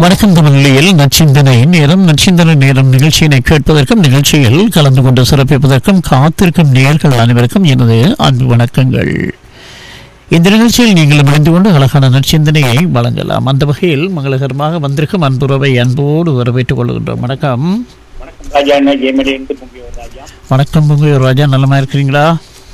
வணக்கம் தமிழில் நச்சிந்தனை நேரம் நச்சிந்தனை நேரம் நிகழ்ச்சியினை கேட்பதற்கும் நிகழ்ச்சியில் கலந்து கொண்டு சிறப்பிப்பதற்கும் காத்திருக்கும் நேர்கள் அனைவருக்கும் எனது அன்பு வணக்கங்கள் இந்த நிகழ்ச்சியில் நீங்கள் இணைந்து கொண்டு அழகான நற்சிந்தனையை வழங்கலாம் அந்த வகையில் மங்களகரமாக வந்திருக்கும் அன்புறவை அன்போடு வரவேற்றுக் கொள்கின்றோம் வணக்கம் வணக்கம் ராஜா என்ன ஜெயமடியிலிருந்து முங்கியவர் ராஜா வணக்கம் பொங்கையூர் ராஜா நலமா இருக்கிறீங்களா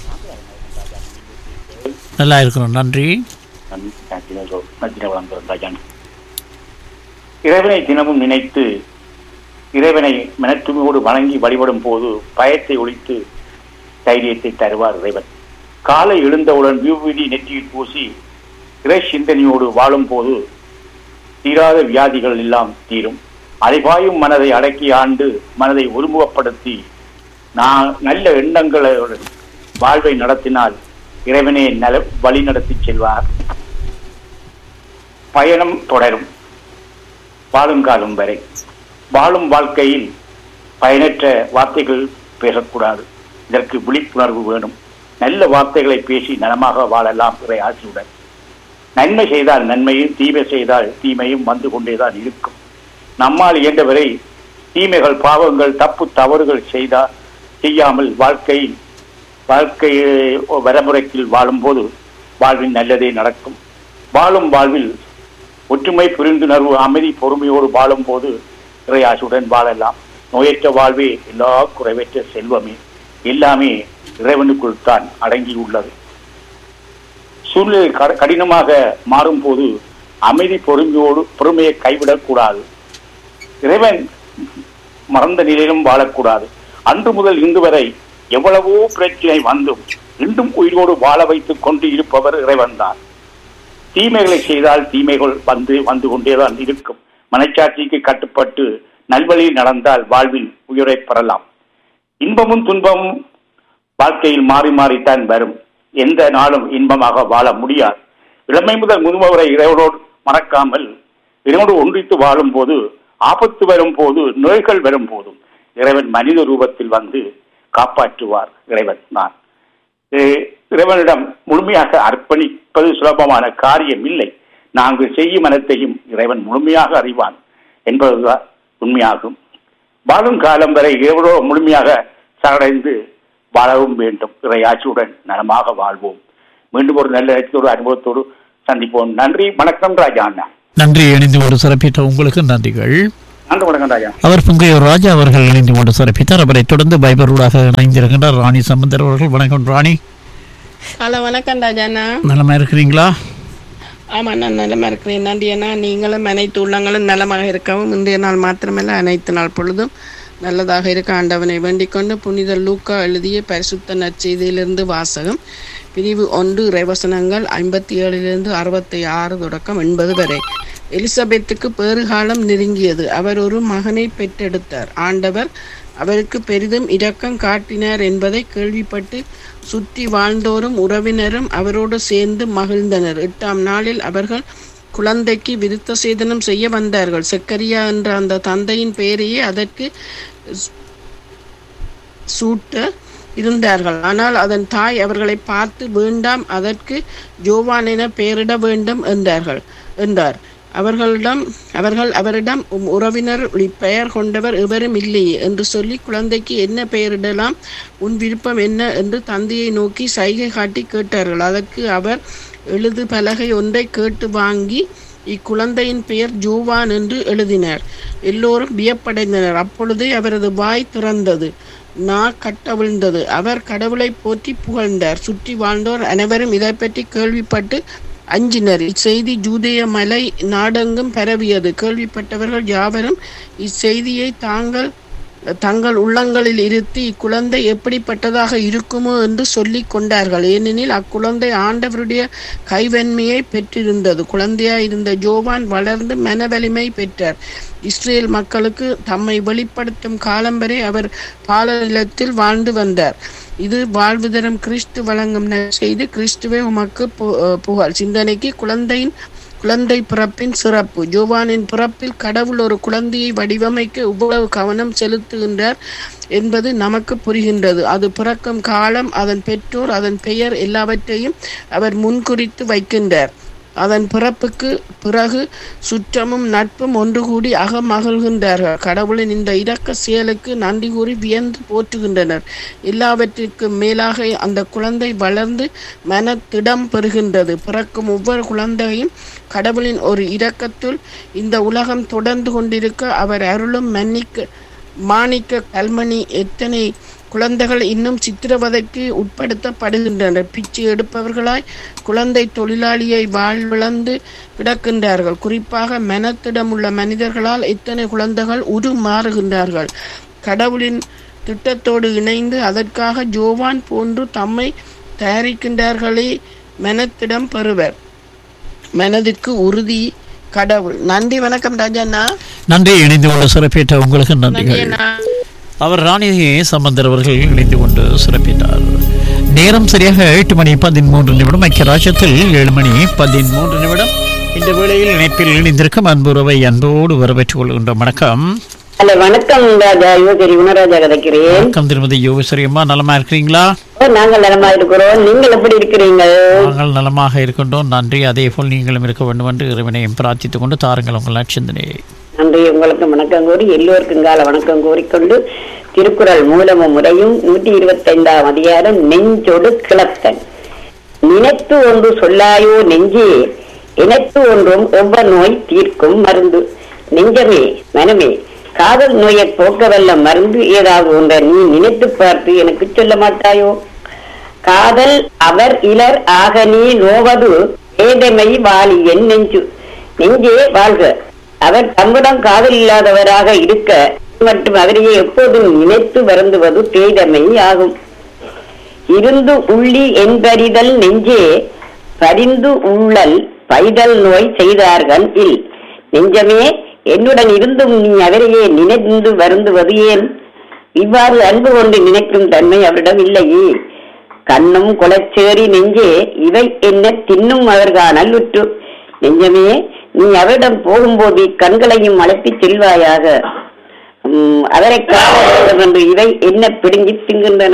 நல்லா இருக்கிறோம் நன்றி நச்சின வளர்ந்தவர் ராஜா இறைவனை தினமும் நினைத்து இறைவனை மனத்துமையோடு வணங்கி வழிபடும் போது பயத்தை ஒழித்து தைரியத்தை தருவார் இறைவன் காலை எழுந்தவுடன் வியூவிடி நெற்றியில் பூசி இறை சிந்தனையோடு வாழும் போது தீராத வியாதிகள் எல்லாம் தீரும் அலைபாயும் மனதை அடக்கி ஆண்டு மனதை ஒருமுகப்படுத்தி நான் நல்ல எண்ணங்களுடன் வாழ்வை நடத்தினால் இறைவனே நல வழி நடத்தி செல்வார் பயணம் தொடரும் வாழும் காலம் வரை வாழும் வாழ்க்கையில் பயனற்ற வார்த்தைகள் பேசக்கூடாது இதற்கு விழிப்புணர்வு வேணும் நல்ல வார்த்தைகளை பேசி நலமாக வாழலாம் இறை ஆட்சியுடன் நன்மை செய்தால் நன்மையும் தீமை செய்தால் தீமையும் வந்து கொண்டேதான் இருக்கும் நம்மால் இயன்றவரை தீமைகள் பாவங்கள் தப்பு தவறுகள் செய்தா செய்யாமல் வாழ்க்கையில் வாழ்க்கை வரமுறைக்கில் வாழும்போது வாழ்வில் நல்லதே நடக்கும் வாழும் வாழ்வில் ஒற்றுமை புரிந்துணர்வு அமைதி பொறுமையோடு வாழும் போது இறையாசுடன் வாழலாம் நோயற்ற வாழ்வே எல்லா குறைவற்ற செல்வமே எல்லாமே இறைவனுக்குள் தான் அடங்கியுள்ளது சூழ்நிலை க- கடினமாக மாறும்போது அமைதி பொறுமையோடு பொறுமையை கைவிடக்கூடாது இறைவன் மறந்த நிலையிலும் வாழக்கூடாது அன்று முதல் இன்று வரை எவ்வளவோ பிரச்சனை வந்தும் இன்றும் உயிரோடு வாழ வைத்துக் கொண்டு இருப்பவர் இறைவன்தான் தீமைகளை செய்தால் தீமைகள் வந்து வந்து கொண்டேதான் இருக்கும் மனச்சாட்சிக்கு கட்டுப்பட்டு நல்வழியில் நடந்தால் வாழ்வில் உயிரை பெறலாம் இன்பமும் துன்பமும் வாழ்க்கையில் மாறி மாறித்தான் வரும் எந்த நாளும் இன்பமாக வாழ முடியாது இளமை முதல் முதுமவரை இறைவனோடு மறக்காமல் இறைவனோடு ஒன்றித்து வாழும் போது ஆபத்து வரும் போது நோய்கள் வரும் போதும் இறைவன் மனித ரூபத்தில் வந்து காப்பாற்றுவார் இறைவன் நான் இ- இறைவனிடம் முழுமையாக அர்ப்பணிப்பது சுலபமான காரியம் இல்லை நாங்கள் செய்யும் அனைத்தையும் இறைவன் முழுமையாக அறிவான் என்பதுதான் உண்மையாகும் வாழும் காலம் வரை இறைவனோடு முழுமையாக சரணடைந்து வாழவும் வேண்டும் இறையாட்சியுடன் நலமாக வாழ்வோம் மீண்டும் ஒரு நல்ல இடத்தோடு அனுபவத்தோடு சந்திப்போம் நன்றி வணக்கம் ராஜா அண்ணா நன்றி இணைந்து கொண்டு சிறப்பித்த உங்களுக்கு நன்றிகள் நன்றி வணக்கம் ராஜா அவர் பொங்கையூர் ராஜா அவர்கள் இணைந்து கொண்டு சிறப்பித்தார் அவரை தொடர்ந்து பைபரூடாக இணைந்திருக்கின்றார் ராணி சம்பந்தர் அவர்கள் வணக்கம் ராணி ஹலோ வணக்கம் ராஜாண்ணா நலமா இருக்கிறீங்களா ஆமாம் நான் நலமாக இருக்கிறேன் நன்றி அண்ணா நீங்களும் அனைத்து உள்ளங்களும் நலமாக இருக்கவும் இன்றைய நாள் மாத்திரமல்ல அனைத்து நாள் பொழுதும் நல்லதாக இருக்க ஆண்டவனை வேண்டிக் கொண்டு புனித லூக்கா எழுதிய பரிசுத்த நற்செய்தியிலிருந்து வாசகம் பிரிவு ஒன்று இறைவசனங்கள் ஐம்பத்தி ஏழிலிருந்து அறுபத்தி ஆறு தொடக்கம் எண்பது வரை எலிசபெத்துக்கு பேறுகாலம் நெருங்கியது அவர் ஒரு மகனை பெற்றெடுத்தார் ஆண்டவர் அவருக்கு பெரிதும் இரக்கம் காட்டினார் என்பதை கேள்விப்பட்டு சுற்றி வாழ்ந்தோரும் உறவினரும் அவரோடு சேர்ந்து மகிழ்ந்தனர் எட்டாம் நாளில் அவர்கள் குழந்தைக்கு விருத்த சேதனம் செய்ய வந்தார்கள் செக்கரியா என்ற அந்த தந்தையின் பெயரையே அதற்கு சூட்ட இருந்தார்கள் ஆனால் அதன் தாய் அவர்களை பார்த்து வேண்டாம் அதற்கு ஜோவான் என பெயரிட வேண்டும் என்றார்கள் என்றார் அவர்களிடம் அவர்கள் அவரிடம் உம் உறவினர் பெயர் கொண்டவர் எவரும் இல்லையே என்று சொல்லி குழந்தைக்கு என்ன பெயரிடலாம் உன் விருப்பம் என்ன என்று தந்தையை நோக்கி சைகை காட்டி கேட்டார்கள் அதற்கு அவர் எழுது பலகை ஒன்றை கேட்டு வாங்கி இக்குழந்தையின் பெயர் ஜோவான் என்று எழுதினார் எல்லோரும் வியப்படைந்தனர் அப்பொழுதே அவரது வாய் திறந்தது நா கட்டவிழ்ந்தது அவர் கடவுளை போற்றி புகழ்ந்தார் சுற்றி வாழ்ந்தோர் அனைவரும் இதை பற்றி கேள்விப்பட்டு அஞ்சினர் இச்செய்தி ஜூதேய மலை நாடெங்கும் பரவியது கேள்விப்பட்டவர்கள் யாவரும் இச்செய்தியை தாங்கள் தங்கள் உள்ளங்களில் இருத்தி இக்குழந்தை எப்படிப்பட்டதாக இருக்குமோ என்று சொல்லிக் கொண்டார்கள் ஏனெனில் அக்குழந்தை ஆண்டவருடைய கைவன்மையை பெற்றிருந்தது குழந்தையாய் இருந்த ஜோவான் வளர்ந்து மனவலிமை பெற்றார் இஸ்ரேல் மக்களுக்கு தம்மை வெளிப்படுத்தும் காலம் வரை அவர் பாலநிலத்தில் வாழ்ந்து வந்தார் இது வாழ்வு தரும் கிறிஸ்து வழங்கும் செய்து கிறிஸ்துவே உமக்கு பு- புகழ் சிந்தனைக்கு குழந்தையின் குழந்தை பிறப்பின் சிறப்பு ஜோவானின் பிறப்பில் கடவுள் ஒரு குழந்தையை வடிவமைக்க இவ்வளவு கவனம் செலுத்துகின்றார் என்பது நமக்கு புரிகின்றது அது பிறக்கும் காலம் அதன் பெற்றோர் அதன் பெயர் எல்லாவற்றையும் அவர் முன்குறித்து வைக்கின்றார் அதன் பிறப்புக்கு பிறகு சுற்றமும் நட்பும் ஒன்று கூடி அகமகிழ்கின்றார்கள் கடவுளின் இந்த இரக்க செயலுக்கு நன்றி கூறி வியந்து போற்றுகின்றனர் எல்லாவற்றிற்கும் மேலாக அந்த குழந்தை வளர்ந்து மனத்திடம் பெறுகின்றது பிறக்கும் ஒவ்வொரு குழந்தையும் கடவுளின் ஒரு இரக்கத்துள் இந்த உலகம் தொடர்ந்து கொண்டிருக்க அவர் அருளும் மன்னிக்க மாணிக்க கல்மணி எத்தனை குழந்தைகள் இன்னும் சித்திரவதைக்கு உட்படுத்தப்படுகின்றனர் பிச்சை எடுப்பவர்களாய் குழந்தை தொழிலாளியை வாழ்விழந்து கிடக்கின்றார்கள் குறிப்பாக மனத்திடமுள்ள மனிதர்களால் எத்தனை குழந்தைகள் உருமாறுகின்றார்கள் கடவுளின் திட்டத்தோடு இணைந்து அதற்காக ஜோவான் போன்று தம்மை தயாரிக்கின்றார்களே மனத்திடம் பெறுவர் மனதுக்கு உறுதி கடவுள் நன்றி வணக்கம் ராஜண்ணா நன்றி இணைந்து கொண்டு சிறப்பித்த உங்களுக்கு நன்றி நன்றிகள் அண்ணா அவர் ராணி சம்பந்தர் அவர்கள் இணைந்து கொண்டு சிறப்பித்தார் நேரம் சரியாக எட்டு மணி பதிமூன்று நிமிடம் ஐக்கிய ராஜ்யத்தில் ஏழு மணி பதிமூன்று நிமிடம் இந்த வேளையில் இணைப்பில் இணைந்திருக்கும் அன்புறவை அன்போடு வரவேற்றுக் கொள்கின்ற வணக்கம் ஹலோ வணக்கம் ராஜா யுவகரி குணராஜா கதைக்கிறேன் வணக்கம் திருமதி யோகேஸ்வரி அம்மா நலமா இருக்கிறீங்களா ஓ, நாங்கள் நலமா இருக்கிறோம் நீங்கள் எப்படி இருக்கிறீங்க நாங்கள் நலமாக இருக்கின்றோம் நன்றி அதே போல் நீங்களும் இருக்க வேண்டும் என்று இறைவனையும் பிரார்த்தித்துக் கொண்டு தாருங்கள் உங்கள் சிந்தனையை நன்றி உங்களுக்கு வணக்கம் கூறி எல்லோருக்கும் கால வணக்கம் கூறிக்கொண்டு திருக்குறள் மூலமும் முறையும் நூற்றி இருபத்தைந்தாம் அதிகாரம் நெஞ்சொடு கிளத்தன் நினைத்து ஒன்று சொல்லாயோ நெஞ்சே இணைத்து ஒன்றும் ஒவ்வொரு நோய் தீர்க்கும் மருந்து நெஞ்சமே மனமே காதல் நோயை போக்க வல்ல மருந்து ஏதாவது ஒன்றை நீ நினைத்து பார்த்து எனக்கு சொல்ல மாட்டாயோ காதல் அவர் இலர் ஆக நீ நோவது ஏதமை வாலி என் நெஞ்சு நெஞ்சே வாழ்க அவர் தம்மிடம் காதல் இல்லாதவராக இருக்க மற்றும் அவரையே எப்போதும் நினைத்து வருந்துவது பேதமை ஆகும் இருந்து உள்ளி என்பறிதல் நெஞ்சே பரிந்து உள்ளல் பைதல் நோய் செய்தார்கள் இல் நெஞ்சமே என்னுடன் இருந்தும் நீ அவரையே நினைந்து வருந்துவது ஏன் இவ்வாறு அன்பு கொண்டு நினைக்கும் தன்மை அவரிடம் இல்லையே கண்ணும் குலச்சேரி நெஞ்சே இவை என்ன தின்னும் அவர்கானல் உற்று நெஞ்சமே நீ அவரிடம் போகும்போது கண்களையும் அழைத்துச் செல்வாயாக உம், அவரை காண வேண்டும் என்று இவை என்ன பிடுங்கி திங்குகின்றன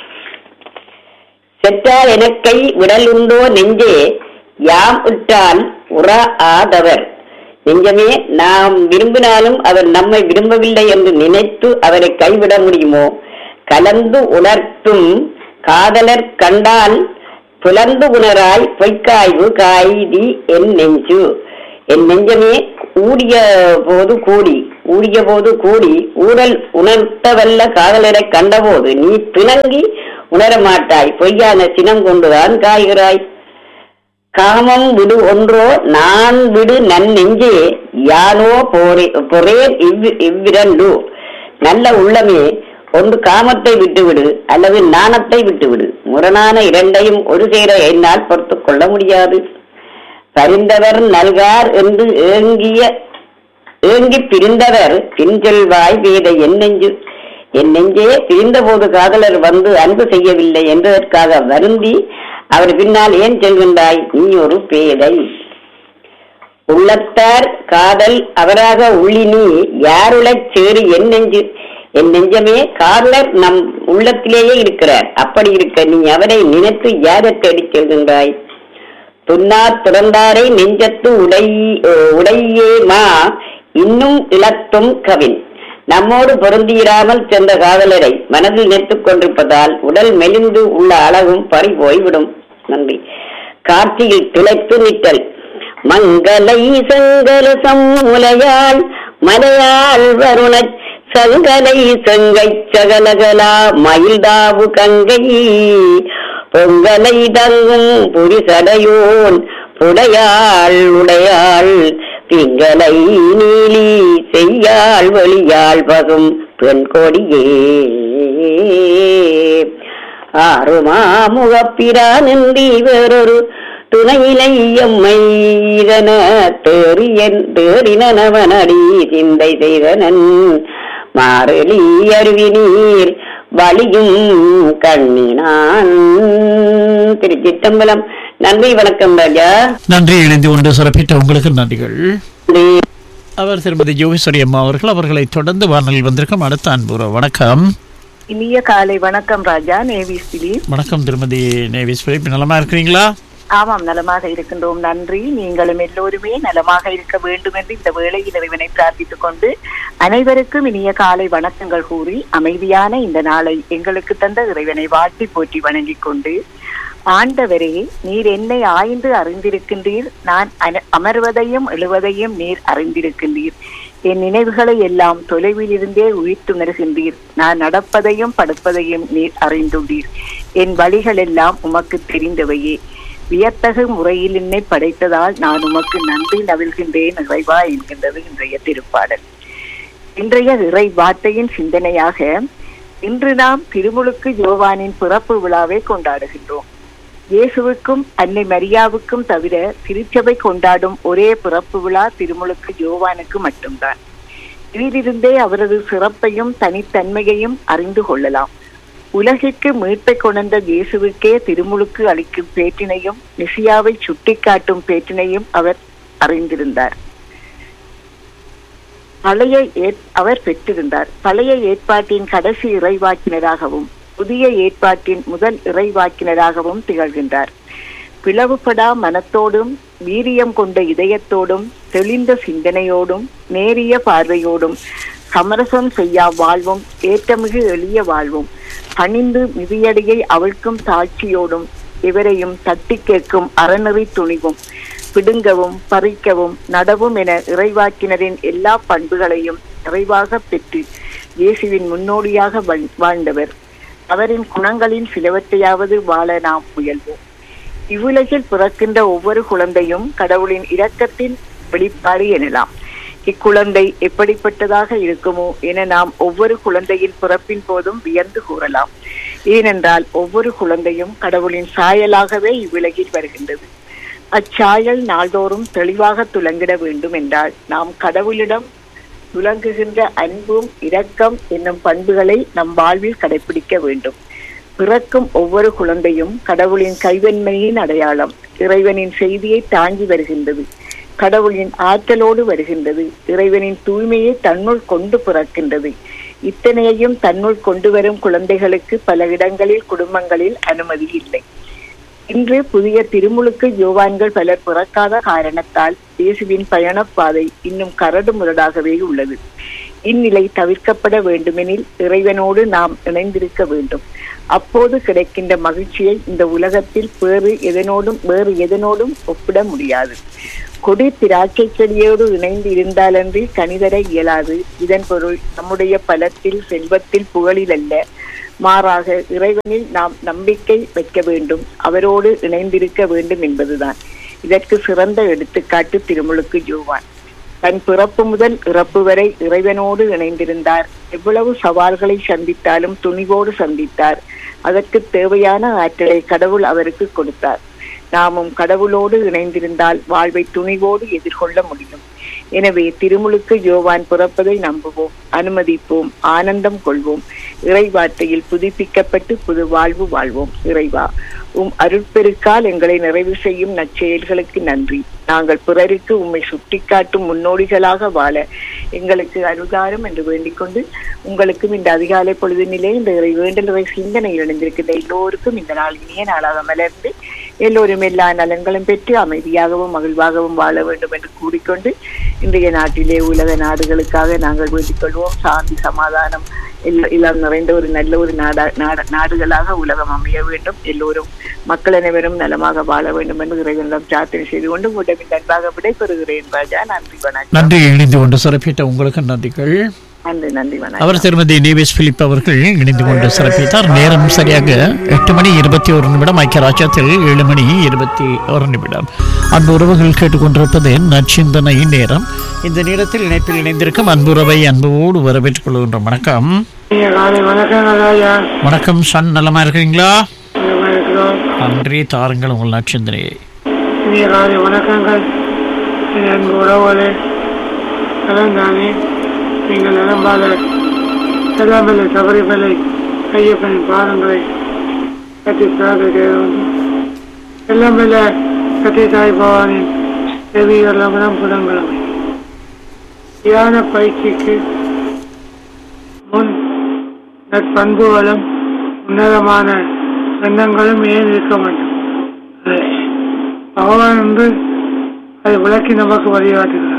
செற்றால் எனக்கை விடலுண்டோ நெஞ்சே யாம் விட்டால் உற ஆதவர் நெஞ்சமே நாம் விரும்பினாலும் அவர் நம்மை விரும்பவில்லை என்று நினைத்து அவரை கைவிட முடியுமோ கலந்து உணர்த்தும் காதலர் கண்டால் புலர்ந்து உணராய் பொய்க்காய்வு காய்தி என் நெஞ்சு என் நெஞ்சமே ஊடிய போது கூடி ஊடிய போது கூடி ஊழல் உணர்த்தவல்ல காதலரை கண்டபோது நீ பிணங்கி உணர மாட்டாய் பொய்யான சினம் கொண்டுதான் காய்கிறாய் காமம் விடு ஒன்றோ நான் விடு நன் நெஞ்சே யானோ போரே பொறேன் இவ் இவ்விரண்டு நல்ல உள்ளமே ஒன்று காமத்தை விட்டுவிடு அல்லது நாணத்தை விட்டுவிடு முரணான இரண்டையும் ஒரு சேர என்னால் பொறுத்துக் கொள்ள முடியாது பரிந்தவர் நல்கார் என்று ஏங்கிய ஏங்கி பிரிந்தவர் பின்செல்வாய் வேத என் நெஞ்சு என் நெஞ்சே பிரிந்தபோது காதலர் வந்து அன்பு செய்யவில்லை என்பதற்காக வருந்தி அவர் பின்னால் ஏன் செல்கின்றாய் நீ ஒரு பேதை உள்ளத்தார் காதல் அவராக உள்ளினி யாருளச் சேரு என் நெஞ்சு என் நெஞ்சமே காதலர் நம் உள்ளத்திலேயே இருக்கிறார் அப்படி இருக்க நீ அவரை நினைத்து யாரை தேடிச் செல்கின்றாய் துன்னார் துறந்தாரை நெஞ்சத்து உடை உடையே மா இன்னும் இழத்தும் கவின் நம்மோடு பொருந்தியிராமல் சென்ற காதலரை மனதில் நினைத்துக் கொண்டிருப்பதால் உடல் மெலிந்து உள்ள அழகும் பறி போய்விடும் நன்றி காட்சியில் திளைத்து நிற்றல் மங்களை சங்கல சம்முலையாள் மலையாள் வருண சங்கலை செங்கை சகலகலா மயில்தாவு கங்கை பொங்கலை தங்கும் புரிசடையோன் புடையாள் உடையாள் திங்களை நீலி செய்யாள் வெளியாள் பகும் பெண் கொடியே ஆறுமாமுகப்பிரான் நின்றி வேறொரு துணையிலை எம்மை இதன தேறியன் தேறினவனடி சிந்தை செய்தனன் மாறலி அருவி நீர் வலியும் கண்ணினான் திருச்சிட்டம்பலம் நன்றி வணக்கம் ராஜா நன்றி இணைந்து கொண்டு சிறப்பித்த உங்களுக்கு நன்றிகள் நன்றி. அவர் திருமதி யோகேஸ்வரி அம்மா அவர்கள் அவர்களை தொடர்ந்து வானலில் வந்திருக்கும் அடுத்த அன்புற வணக்கம் இனிய காலை வணக்கம் ராஜா நேவி சிலி வணக்கம் திருமதி நேவிஸ்வரி நலமா இருக்கிறீங்களா ஆமாம் நலமாக இருக்கின்றோம் நன்றி நீங்களும் எல்லோருமே நலமாக இருக்க வேண்டும் என்று இந்த வேளையில் இறைவனை பிரார்த்தித்துக் கொண்டு அனைவருக்கும் இனிய காலை வணக்கங்கள் கூறி அமைதியான இந்த நாளை எங்களுக்கு தந்த இறைவனை வாழ்த்தி போற்றி வணங்கிக் கொண்டு ஆண்டவரே நீர் என்னை ஆய்ந்து அறிந்திருக்கின்றீர் நான் அன- அமர்வதையும் எழுவதையும் நீர் அறிந்திருக்கின்றீர் என் நினைவுகளை எல்லாம் தொலைவில் இருந்தே உயிர்த்துணர்கின்றீர் நான் நடப்பதையும் படுப்பதையும் நீர் அறிந்துள்ளீர் என் வழிகள் எல்லாம் உமக்கு தெரிந்தவையே வியத்தகு முறையில் என்னை படைத்ததால் நான் உமக்கு நன்றி நவிழ்கின்றேன் இறைவா என்கின்றது இன்றைய திருப்பாடல் இன்றைய இறை வார்த்தையின் சிந்தனையாக இன்று நாம் திருமுழுக்கு யோவானின் பிறப்பு விழாவை கொண்டாடுகின்றோம் இயேசுவுக்கும் அன்னை மரியாவுக்கும் தவிர திருச்சபை கொண்டாடும் ஒரே பிறப்பு விழா திருமுழுக்கு யோவானுக்கு மட்டும்தான் இதிலிருந்தே அவரது சிறப்பையும் தனித்தன்மையையும் அறிந்து கொள்ளலாம் உலகிற்கு மீட்பை கொண்ட இயேசுவுக்கே திருமுழுக்கு அளிக்கும் பேட்டினையும் நிசியாவை சுட்டிக்காட்டும் பேட்டினையும் அவர் அறிந்திருந்தார் பழைய ஏற்- அவர் பெற்றிருந்தார் பழைய ஏற்பாட்டின் கடைசி இறைவாக்கினராகவும் புதிய ஏற்பாட்டின் முதல் இறைவாக்கினராகவும் திகழ்கின்றார் பிளவுபடா மனத்தோடும் வீரியம் கொண்ட இதயத்தோடும் தெளிந்த சிந்தனையோடும் நேரிய பார்வையோடும் சமரசம் செய்யா வாழ்வும் ஏற்றமிகு எளிய வாழ்வும் பணிந்து மிதியடியை அவிழ்க்கும் தாட்சியோடும் இவரையும் தட்டி கேட்கும் அறநெறி துணிவும் பிடுங்கவும் பறிக்கவும் நடவும் என இறைவாக்கினரின் எல்லா பண்புகளையும் நிறைவாக பெற்று இயேசுவின் முன்னோடியாக வாழ்- வாழ்ந்தவர் அவரின் குணங்களின் சிலவற்றையாவது வாழ நாம் முயல்வோம் இவ்வுலகில் பிறக்கின்ற ஒவ்வொரு குழந்தையும் கடவுளின் இரக்கத்தின் வெளிப்பாடு எனலாம் இக்குழந்தை எப்படிப்பட்டதாக இருக்குமோ என நாம் ஒவ்வொரு குழந்தையின் பிறப்பின் போதும் வியந்து கூறலாம் ஏனென்றால் ஒவ்வொரு குழந்தையும் கடவுளின் சாயலாகவே இவ்வுலகில் வருகின்றது அச்சாயல் நாள்தோறும் தெளிவாக துலங்கிட வேண்டும் என்றால் நாம் கடவுளிடம் துலங்குகின்ற அன்பும் இரக்கம் என்னும் பண்புகளை நம் வாழ்வில் கடைபிடிக்க வேண்டும் பிறக்கும் ஒவ்வொரு குழந்தையும் கடவுளின் கைவன்மையின் அடையாளம் இறைவனின் செய்தியை தாங்கி வருகின்றது கடவுளின் ஆற்றலோடு வருகின்றது இறைவனின் தூய்மையை தன்னுள் கொண்டு பிறக்கின்றது இத்தனையையும் தன்னுள் கொண்டு வரும் குழந்தைகளுக்கு பல இடங்களில் குடும்பங்களில் அனுமதி இல்லை இன்று புதிய திருமுழுக்கு யோவான்கள் பலர் பிறக்காத காரணத்தால் இயேசுவின் பயணப்பாதை இன்னும் கரடு முரடாகவே உள்ளது இந்நிலை தவிர்க்கப்பட வேண்டுமெனில் இறைவனோடு நாம் இணைந்திருக்க வேண்டும் அப்போது கிடைக்கின்ற மகிழ்ச்சியை இந்த உலகத்தில் வேறு எதனோடும் வேறு எதனோடும் ஒப்பிட முடியாது கொடி திராட்சை செடியோடு இணைந்து இருந்தாலன்றி கனிதர இயலாது இதன் பொருள் நம்முடைய பலத்தில் செல்வத்தில் புகழில் அல்ல மாறாக இறைவனில் நாம் நம்பிக்கை வைக்க வேண்டும் அவரோடு இணைந்திருக்க வேண்டும் என்பதுதான் இதற்கு சிறந்த எடுத்துக்காட்டு திருமுழுக்கு யோவான் தன் பிறப்பு முதல் இறப்பு வரை இறைவனோடு இணைந்திருந்தார் எவ்வளவு சவால்களை சந்தித்தாலும் துணிவோடு சந்தித்தார் அதற்கு தேவையான ஆற்றலை கடவுள் அவருக்கு கொடுத்தார் நாமும் கடவுளோடு இணைந்திருந்தால் வாழ்வை துணிவோடு எதிர்கொள்ள முடியும் எனவே திருமுழுக்கு யோவான் பிறப்பதை நம்புவோம் அனுமதிப்போம் ஆனந்தம் கொள்வோம் இறை வார்த்தையில் புதுப்பிக்கப்பட்டு புது வாழ்வு வாழ்வோம் இறைவா உம் அருட்பெருக்கால் எங்களை நிறைவு செய்யும் நற்செயல்களுக்கு நன்றி நாங்கள் பிறருக்கு உம்மை சுட்டிக்காட்டும் முன்னோடிகளாக வாழ எங்களுக்கு அருகாரம் என்று வேண்டிக் கொண்டு உங்களுக்கும் இந்த அதிகாலை பொழுதினிலே இந்த இறை வேண்டல் சிந்தனையில் இணைந்திருக்கின்ற எல்லோருக்கும் இந்த நாள் இனிய நாளாக மலர்ந்து எல்லோரும் எல்லா நலன்களும் பெற்று அமைதியாகவும் மகிழ்வாகவும் வாழ வேண்டும் என்று கூறிக்கொண்டு இன்றைய நாட்டிலே உலக நாடுகளுக்காக நாங்கள் வேண்டிக் கொள்வோம் சாந்தி சமாதானம் எல்லா- எல்லாம் நிறைந்த ஒரு நல்ல ஒரு நாடா நாட- நாடுகளாக உலகம் அமைய வேண்டும் எல்லோரும் மக்கள் அனைவரும் நலமாக வாழ வேண்டும் என்று இறைவனிடம் பிரார்த்தனை செய்து கொண்டு உங்களிடம் அன்பாக விடைபெறுகிறேன் ராஜா நன்றி வணக்கம் நன்றி இணைந்து கொண்டு சிறப்பித்த உங்களுக்கு நன்றிகள் நன்றி நன்றி வணக்கம் அவர் திருமதி நேவிஸ் பிலிப் அவர்கள் இணைந்து கொண்டு சிறப்பித்தார் நேரம் சரியாக எட்டு மணி இருபத்தி ஒரு நிமிடம் ஐக்கிய ராஜ்யத்தில் ஏழு மணி இருபத்தி ஒரு நிமிடம் அன்பு உறவுகள் கேட்டுக்கொண்டிருப்பது நச்சிந்தனை நேரம் இந்த நேரத்தில் இணைப்பில் இணைந்திருக்கும் அன்புறவை அன்போடு வரவேற்றுக் கொள்கின்றோம் வணக்கம் காலை வணக்கம் ராஜா வணக்கம் சன் நலமா இருக்கீங்களா நலமா இருக்கிறோம் நன்றி தாருங்கள் உங்கள் நச்சிந்தனையை இனிய காலை வணக்கங்கள் என் அன்பு உறவுகளே நலந்தானே நீங்கள் நலம்பால செல்லாமலை சபரிமலை ஐயப்பனின் பாதங்களை கட்டி பிரார்த்திக்கிறோம் செல்லாமல கட்டி தாய் பவானின் செவிகளம் புலங்களும் தியான பயிற்சிக்கு முன் நற்பண்புகளும் உன்னதமான எண்ணங்களும் ஏன் இருக்க வேண்டும் பகவான் வந்து அதை விளக்கி நமக்கு வழிகாட்டுகிறார்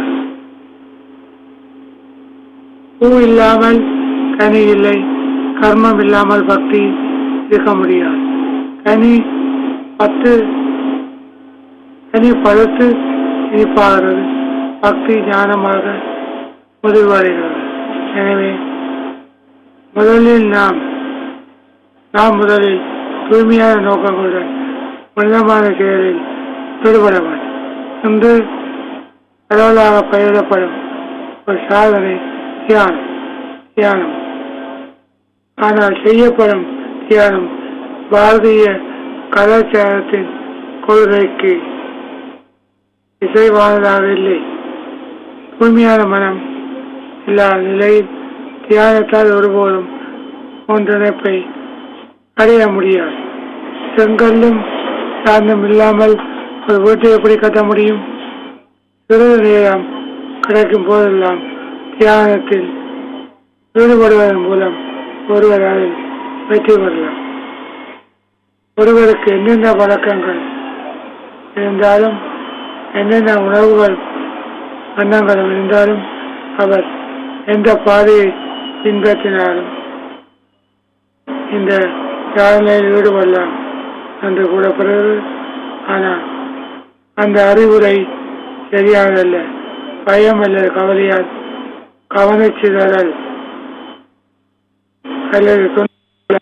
பூ இல்லாமல் கனி இல்லை கர்மம் இல்லாமல் பக்தி இருக்க முடியாது கனி பத்து கனி பழுத்து இனிப்பாகிறது பக்தி ஞானமாக முதிர்வடைகிறது எனவே முதலில் நாம் நாம் முதலில் தூய்மையான நோக்கங்களுடன் உன்னதமான செயலில் ஈடுபட வேண்டும் என்று பரவலாக பயிரிடப்படும் ஒரு சாதனை தியானம் தியானம் ஆனால் செய்யப்படும் தியானம் பாரதிய கலாச்சாரத்தின் கொள்கைக்கு இசைவானதாக இல்லை தூய்மையான மனம் இல்லாத நிலையில் தியானத்தால் ஒருபோதும் ஒன்றிணைப்பை அடைய முடியாது செங்கல்லும் சாந்தம் இல்லாமல் ஒரு வீட்டை எப்படி கட்ட முடியும் சிறிது நேரம் கிடைக்கும் போதெல்லாம் தியானத்தில் ஈடுபடுவதன் மூலம் ஒருவர் அதில் வெற்றி பெறலாம் ஒருவருக்கு என்னென்ன பழக்கங்கள் இருந்தாலும் என்னென்ன உணவுகள் எண்ணங்களும் இருந்தாலும் அவர் எந்த பாதையை பின்பற்றினாலும் இந்த சாதனையில் ஈடுபடலாம் என்று கூறப்படுகிறது ஆனால் அந்த அறிவுரை சரியானதல்ல பயம் அல்லது கவலையால் கவனிச்சிதறல் அல்லது துன்ப-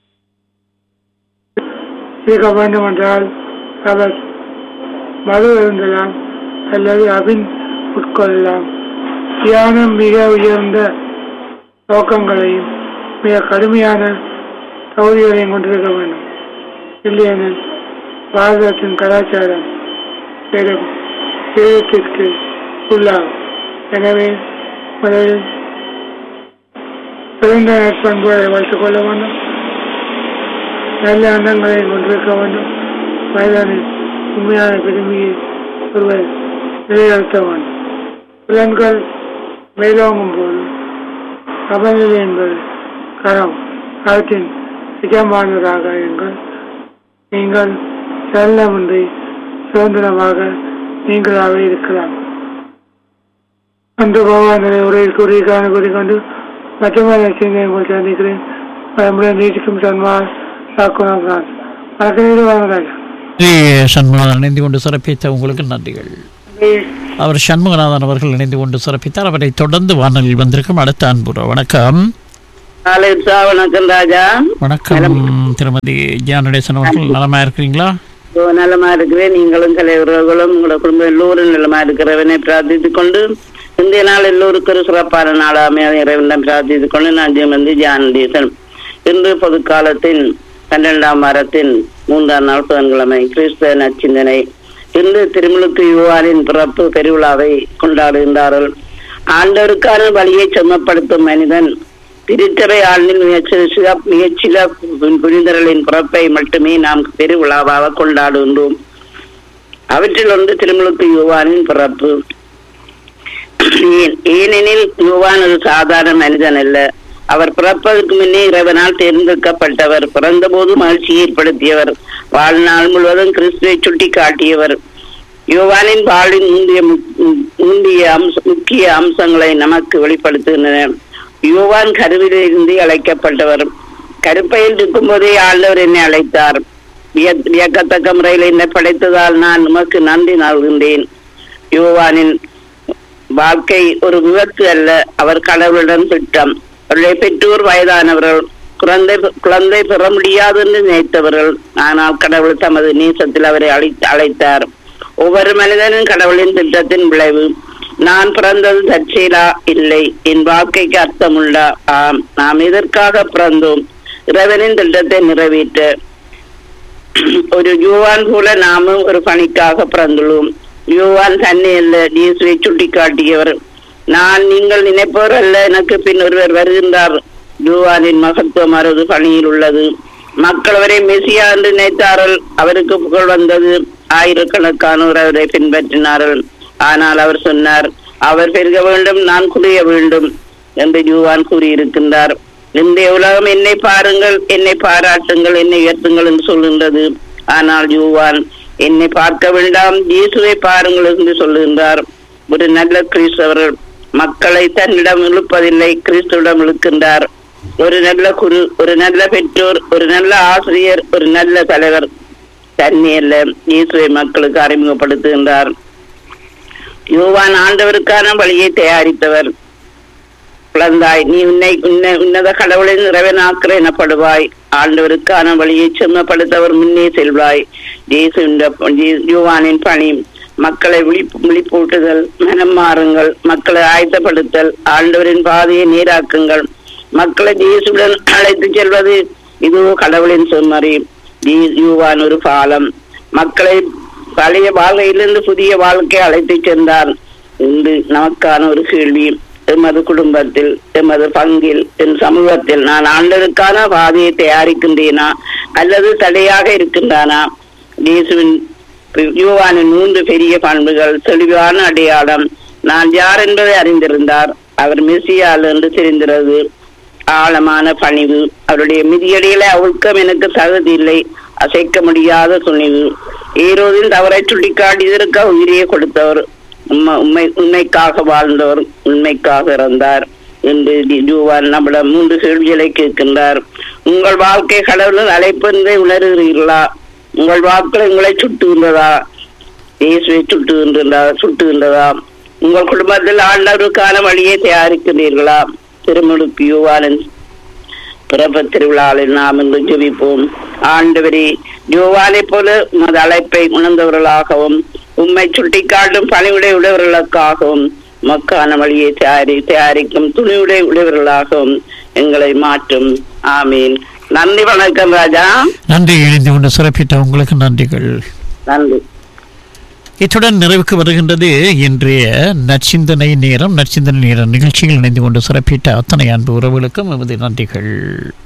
இருக்க வேண்டும் என்றால் அவர் மது இருந்தலாம் அல்லது அபின் உட்கொள்ளலாம் தியானம் மிக உயர்ந்த நோக்கங்களையும் மிக கடுமையான தகுதிகளையும் கொண்டிருக்க வேண்டும் இல்லையெனில் பாரதத்தின் கலாச்சாரம் பெரும் சேதத்திற்கு உள்ளாகும் எனவே முதலில் சிறந்த நற்பண்புகளை வைத்துக் கொள்ள வேண்டும் நல்ல எண்ணங்களை கொண்டிருக்க வேண்டும் மனிதனின் உண்மையான பெருமையை ஒருவர் நிலைநிறுத்த வேண்டும் புலன்கள் மேலோங்கும் போது சமநிலை என்பது கரம் கருத்தின் நிஜமானதாக இருங்கள் நீங்கள் செல்லமின்றி சுதந்திரமாக நீங்களாகவே இருக்கலாம் அன்று பகவான் உரையில் கூறி காண கூறிக்கொண்டு மற்றவரை சிந்தனை உங்கள் சந்திக்கிறேன் நம்முடைய நீதிக்கும் சன்மான் சாக்குணம் தான் வணக்கம் வணக்கம் சண்முகநாதன் இணைந்து கொண்டு சிறப்பித்த உங்களுக்கு நன்றிகள் அவர் சண்முகநாதன் அவர்கள் இணைந்து கொண்டு சிறப்பித்தார் அவரை தொடர்ந்து வானொலியில் வந்திருக்கும் அடுத்த அன்புற வணக்கம் காலை உற்சா வணக்கம் ராஜா வணக்கம் திருமதி ஜானடேசன் அவர்கள் நலமா இருக்கிறீங்களா ஓ, நலமா இருக்கிறேன் நீங்களும் தலைவர்களும் உங்களோட குடும்பம் எல்லோரும் நலமா இருக்கிறவனை பிரார்த்தித்துக் கொண்டு இந்திய நாள் எல்லோருக்கும் ஒரு சிறப்பான நாளாமே இறைவனிடம் பிரார்த்தித்துக் கொண்டு நான் ஜெயமந்தி ஜானடேசன் இன்று பொதுக்காலத்தின் பன்னெண்டாம் வாரத்தின் மூன்றாம் நாள் புதன்கிழமை கிறிஸ்தவ நச்சிந்தனை இன்று திருமுழுக்கு யுவாரின் பிறப்பு பெருவிழாவை கொண்டாடுகின்றார்கள் ஆண்டவருக்கான வழியை செம்மப்படுத்தும் மனிதன் திருச்சபை ஆண்டின் மிகச்சில மிகச்சில புனிதர்களின் பிறப்பை மட்டுமே நாம் பெருவிழாவாக கொண்டாடுகின்றோம் அவற்றில் ஒன்று திருமுழுக்கு யுவானின் பிறப்பு ஏன்- ஏனெனில் யுவான் ஒரு சாதாரண மனிதன் அல்ல அவர் பிறப்பதற்கு முன்னே இறைவனால் தேர்ந்தெடுக்கப்பட்டவர் பிறந்தபோது மகிழ்ச்சி ஏற்படுத்தியவர் வாழ்நாள் முழுவதும் கிறிஸ்துவை சுட்டி காட்டியவர் யோவானின் வாழ்வின் முந்தைய மு- முந்தைய அம்ச முக்கிய அம்சங்களை நமக்கு வெளிப்படுத்துகின்றன யோவான் கருவிலிருந்து அழைக்கப்பட்டவர் கருப்பையில் இருக்கும்போதே ஆண்டவர் என்னை அழைத்தார் வியக்- வியக்கத்தக்க முறையில் என்னை படைத்ததால் நான் உமக்கு நன்றி நல்கின்றேன் யோவானின் வாழ்க்கை ஒரு விபத்து அல்ல அவர் கடவுளுடன் திட்டம் அவருடைய பெற்றோர் வயதானவர்கள் குழந்தை குழந்தை பெற முடியாது என்று நினைத்தவர்கள் ஆனால் கடவுள் தமது நேசத்தில் அவரை அழை அழைத்தார் ஒவ்வொரு மனிதனும் கடவுளின் திட்டத்தின் விளைவு நான் பிறந்தது தற்செயலா இல்லை என் வாழ்க்கைக்கு அர்த்தமுள்ளா ஆம் நாம் எதற்காக பிறந்தோம் இறைவனின் திட்டத்தை நிறைவேற்ற ஒரு யுவான் போல நாமும் ஒரு பணிக்காக பிறந்துள்ளோம் யுவான் தன்னை அல்ல இயேசுவை சுட்டி காட்டியவர் நான் நீங்கள் நினைப்பவர் அல்ல எனக்கு பின் ஒருவர் வருகின்றார் யுவானின் மகத்துவம் அவரது பணியில் உள்ளது மக்கள் அவரை மெசியா என்று நினைத்தார்கள் அவருக்கு புகழ் வந்தது ஆயிரக்கணக்கானோர் அவரை பின்பற்றினார்கள் ஆனால் அவர் சொன்னார் அவர் பெருக வேண்டும் நான் குறைய வேண்டும் என்று யுவான் கூறியிருக்கின்றார் இன்றைய உலகம் என்னை பாருங்கள் என்னை பாராட்டுங்கள் என்னை உயர்த்துங்கள் என்று சொல்கின்றது ஆனால் யூவான் என்னை பார்க்க வேண்டாம் இயேசுவை பாருங்கள் என்று சொல்லுகின்றார் ஒரு நல்ல கிறிஸ்தவர் மக்களை தன்னிடம் இழுப்பதில்லை கிறிஸ்துவிடம் இழுக்கின்றார் ஒரு நல்ல குரு ஒரு நல்ல பெற்றோர் ஒரு நல்ல ஆசிரியர் ஒரு நல்ல தலைவர் தன்னை அல்ல இயேசுவை மக்களுக்கு அறிமுகப்படுத்துகின்றார் யோவான் ஆண்டவருக்கான வழியை தயாரித்தவர் குழந்தாய் நீ உன்னை உன்ன உன்னத கடவுளின் இறைவனாக்கிற எனப்படுவாய் ஆண்டவருக்கான வழியை செம்மப்படுத்தவர் முன்னே செல்வாய் இயேசு யோவானின் பணி மக்களை விழிப்பு விழிப்பூட்டுதல் மனம் மாறுங்கள் மக்களை ஆயத்தப்படுத்தல் ஆண்டவரின் பாதையை நேராக்குங்கள் மக்களை இயேசுடன் அழைத்து செல்வது இதுவோ கடவுளின் செம்மறி யூவான் ஒரு பாலம் மக்களை பழைய வாழ்க்கையிலிருந்து புதிய வாழ்க்கை அழைத்து சென்றார் இன்று நமக்கான ஒரு கேள்வி எமது குடும்பத்தில் எமது பங்கில் என் சமூகத்தில் நான் ஆண்டதுக்கான பாதையை தயாரிக்கின்றேனா அல்லது தடையாக இருக்கின்றானா இயேசுவின் யோவானின் மூன்று பெரிய பண்புகள் தெளிவான அடையாளம் நான் யார் என்பதை அறிந்திருந்தார் அவர் மெசியால் என்று தெரிந்திருந்தது ஆழமான பணிவு அவருடைய மிதியடிகளை அவுழ்க்கம் எனக்கு தகுதி இல்லை அசைக்க முடியாத துணிவு ஈரோதின் தவறை சுட்டிக்காட்டி இதற்க உயிரியை கொடுத்தவர் உண்மை உண்மை உண்மைக்காக வாழ்ந்தவர் உண்மைக்காக இறந்தார் என்று ஜூவான் நம்மிடம் மூன்று கேள்விகளை கேட்கின்றார் உங்கள் வாழ்க்கை கடவுளின் அழைப்பு என்பதை உணர்கிறீர்களா உங்கள் வாக்கள் உங்களை சுட்டுகின்றதா இயேசுவை சுட்டுகின்றதா சுட்டுகின்றதா உங்கள் குடும்பத்தில் ஆண்டவருக்கான வழியை தயாரிக்கிறீர்களா திருமுழுக்கு யோவானின் பிறப்பு திருவிழாவில் நாம் இன்று ஜெபிப்போம் ஆண்டவரே யோவானை போல உமது அழைப்பை உணர்ந்தவர்களாகவும் உம்மை சுட்டிக்காட்டும் பணிவுடைய உடையவர்களுக்காகவும் மக்கான வழியை தயாரி தயாரிக்கும் துணிவுடைய உடையவர்களாகவும் எங்களை மாற்றும் ஆமீன் நன்றி வணக்கம் ராஜா நன்றி இணைந்து கொண்டு சிறப்பித்த உங்களுக்கு நன்றிகள் நன்றி இத்துடன் நிறைவுக்கு வருகின்றது இன்றைய நற்சிந்தனை நேரம் நற்சிந்தனை நேரம் நிகழ்ச்சியில் இணைந்து கொண்டு சிறப்பித்த அத்தனை அன்பு உறவுகளுக்கும் எமது நன்றிகள்